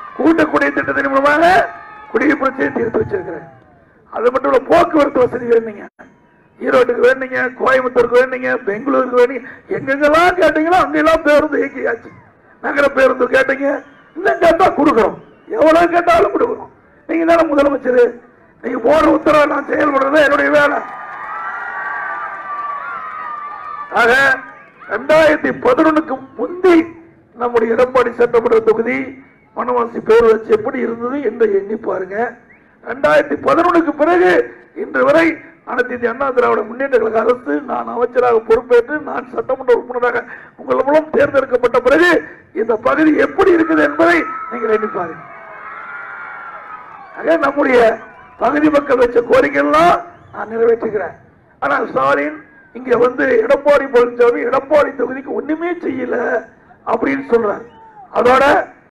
கூட்டக்கூடிய திட்டத்தின் மூலமாக குடிநீர் பிரச்சனையை தீர்த்து வச்சிருக்கிறேன் அது மட்டும் இல்ல போக்குவரத்து வசதி வேணுங்க ஈரோட்டுக்கு வேணுங்க கோயம்புத்தூருக்கு வேணுங்க பெங்களூருக்கு வேணுங்க எங்கெங்கெல்லாம் கேட்டீங்களோ அங்கெல்லாம் பேருந்து இயக்கியாச்சு நகர பேருந்து கேட்டீங்க இன்னும் கேட்டா கொடுக்குறோம் எவ்வளவு கேட்டாலும் கொடுக்குறோம் நீங்க தானே முதலமைச்சர் நீங்க போற உத்தரவை நான் செயல்படுறது என்னுடைய வேலை ஆக ரெண்டாயிரத்தி பதினொன்னுக்கு முந்தி நம்முடைய எடப்பாடி சட்டமன்ற தொகுதி வனவாசி பேரூராட்சி எப்படி இருந்தது என்று எண்ணி பாருங்க ரெண்டாயிரத்தி பதினொன்னுக்கு பிறகு இன்று வரை அனைத்து இந்திய அண்ணா திராவிட முன்னேற்ற கழக அரசு நான் அமைச்சராக பொறுப்பேற்று நான் சட்டமன்ற உறுப்பினராக உங்கள் மூலம் தேர்ந்தெடுக்கப்பட்ட பிறகு இந்த பகுதி எப்படி இருக்குது என்பதை நீங்கள் எண்ணி பாருங்க ஆக நம்முடைய பகுதி மக்கள் வச்ச கோரிக்கைலாம் நான் நிறைவேற்றுகிறேன் ஆனால் ஸ்டாலின் இங்க வந்து எடப்பாடி பழனிசாமி எடப்பாடி தொகுதிக்கு ஒண்ணுமே செய்யல அப்படின்னு சொல்றார் அதோட